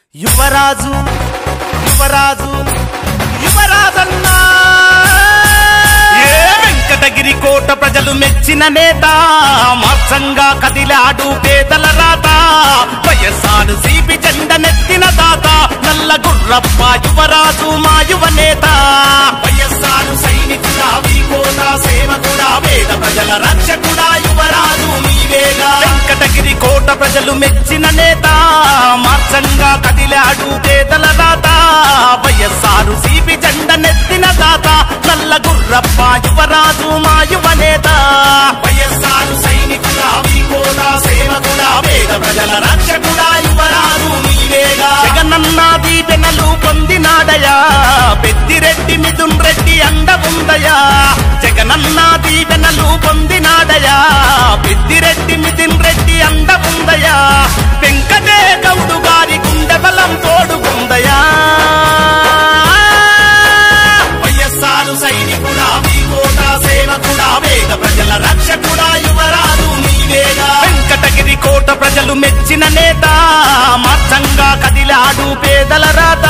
యువరాజు యువరాజు యువరాజన్నా ఏ వెంకటగిరి కోట ప్రజలు మెచ్చిన నేత మార్చంగా కదిలాడు పేదల రాత వయస్సాడు సిపి జెండ నెత్తిన దాత నల్ల గుర్రప్ప యువరాజు మా యువ నేత వయస్సాడు సైనికుడా వీకోట సేవకుడా పేద ప్రజల రక్షకుడా యువరాజు నీవేగా వెంకటగిరి కోట ప్రజలు మెచ్చిన నేత మార్చంగా కదిలాడు పేదల రాత వయస్సారు సిపి జెండ నెత్తిన దాత నల్ల గుర్రప్ప యువరాజు మా యువ నేత వయస్సారు సైనికుడా వీకోట సేవకుడా పేద ప్రజల రక్షకుడా యువరాజు నీవేగా జగనన్న దీవెనలు పొందినాడయా పెద్దిరెడ్డి మిథున్ రెడ్డి అండ ఉందయా జగనన్న దీవెనలు పొందినాడయా పెద్దిరెడ్డి మిథున్ రెడ్డి అండ ఉందయా వెంకటే గౌడు గారి గుండె బలం తోడుకుందయా వైఎస్ఆర్ సైనికుడా మీ కోట సేవకుడా వేద ప్రజల రక్షకుడా యువరాజు నీవేగా వెంకటగిరి కోట ప్రజలు మెచ్చిన నేత మార్చంగా కదిలాడు పేదల రాత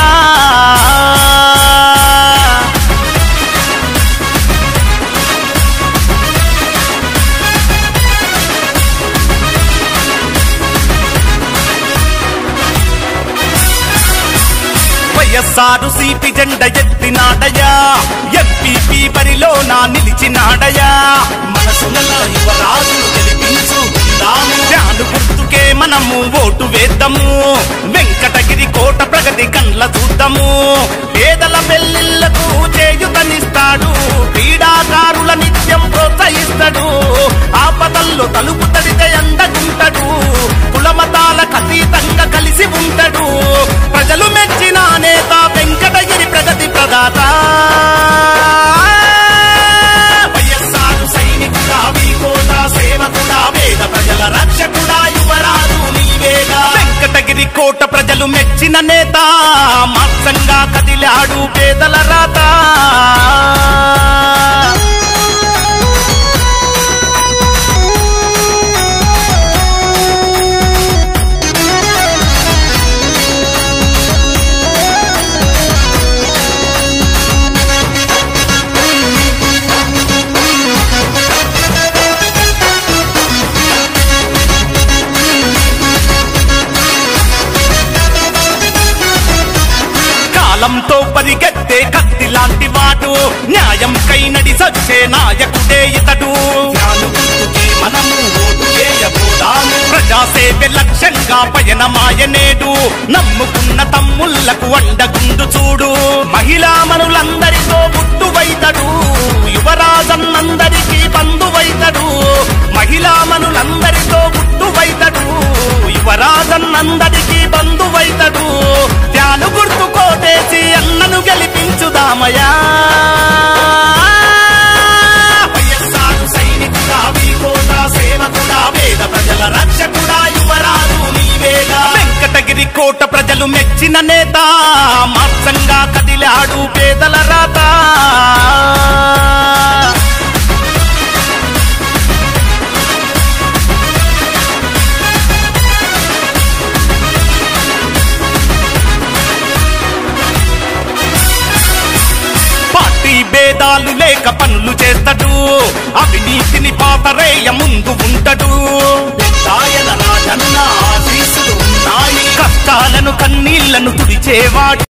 వైఎస్ఆర్ సిపి జెండ ఎత్తినాడయా ఎంపీపీ బరిలో నా నిలిచినాడయా మనసునల యువరాజు గెలిపించుకుందాము ధ్యాను గుర్తుకే మనము ఓటు వేద్దాము వెంకటగిరి కోట ప్రగతి కండ్ల చూద్దాము పేదల పెళ్లిళ్లకు చేయుతనిస్తాడు క్రీడాకారుల నిత్యం ప్రోత్సహిస్తాడు ఆపదల్లో తలుపు తడితే అందకుంటాడు కులమతాలకు అతీతంగా కలిసి ఉంటాడు ప్రజలు మెచ్చిన నేత వెంకటగిరి ప్రగతి ప్రదాత వైఎస్ఆర్ సైనికుడా వీకోట సేవకుడా వేద ప్రజల రక్షకుడా యువరాజు నీవేగా వెంకటగిరి కోట ప్రజలు మెచ్చిన నేత మాత్సంగా కదిలాడు పేదల రాత కాలంతో పరిగెత్తే కత్తి లాంటి వాడు న్యాయం కై నడి సచ్చే నాయకుడే ఇతడు జ్ఞానుగుర్తుకే మనము ఓటు వేయబోదాము ప్రజాసేవ లక్ష్యంగా పయనమాయనేడు నమ్ముకున్న తమ్ముళ్లకు అండగుండు చూడు మహిళా మనులందరితో బుట్టువైతడు యువరాజన్నందరికీ బంధువైతడు మహిళా మనులందరితో బుట్టువైతడు యువరాజన్నందరికీ బంధువైతడు ధ్యాను గుర్తు కోటేసి అన్నను గెలిపించుదామయా వైఎస్ఆర్ సైనికుడా వీకోట సేవకుడా వేద ప్రజల రక్షకుడా యువరాజు నీవేగా వెంకటగిరి కోట ప్రజలు మెచ్చిన నేత మార్చంగా కదిలాడు పేదల రాత పార్టీ భేదాలు లేక పనులు చేస్తాడు అవినీతిని పాతరేయ ముందు ఉంటాడు ఆయన రాజన్న ఆశీస్సులు ఉన్నాయి కష్టాలను కన్నీళ్లను తుడిచేవాడు